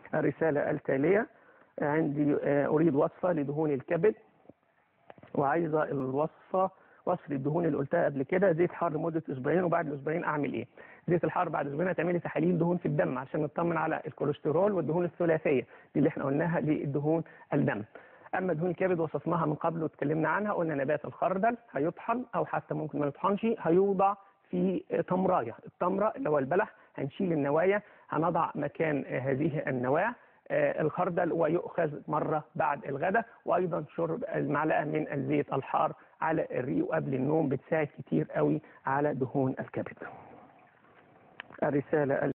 الرسالة التالية عندي آه، أريد وصفة لدهون الكبد وعايزة الوصفة وصف الدهون اللي قلتها قبل كده زيت حار لمدة أسبوعين وبعد الأسبوعين أعمل إيه؟ زيت الحار بعد أسبوعين هتعملي تحاليل دهون في الدم عشان نطمن على الكوليسترول والدهون الثلاثية دي اللي احنا قلناها للدهون الدم. أما دهون الكبد وصفناها من قبل واتكلمنا عنها قلنا نبات الخردل هيطحن أو حتى ممكن ما يطحنش هيوضع في تمراية التمرة اللي هو البلح هنشيل النوايا هنضع مكان هذه النواة آه، الخردل ويؤخذ مرة بعد الغداء وأيضا شرب المعلقة من الزيت الحار على الريق قبل النوم بتساعد كتير قوي على دهون الكبد الرسالة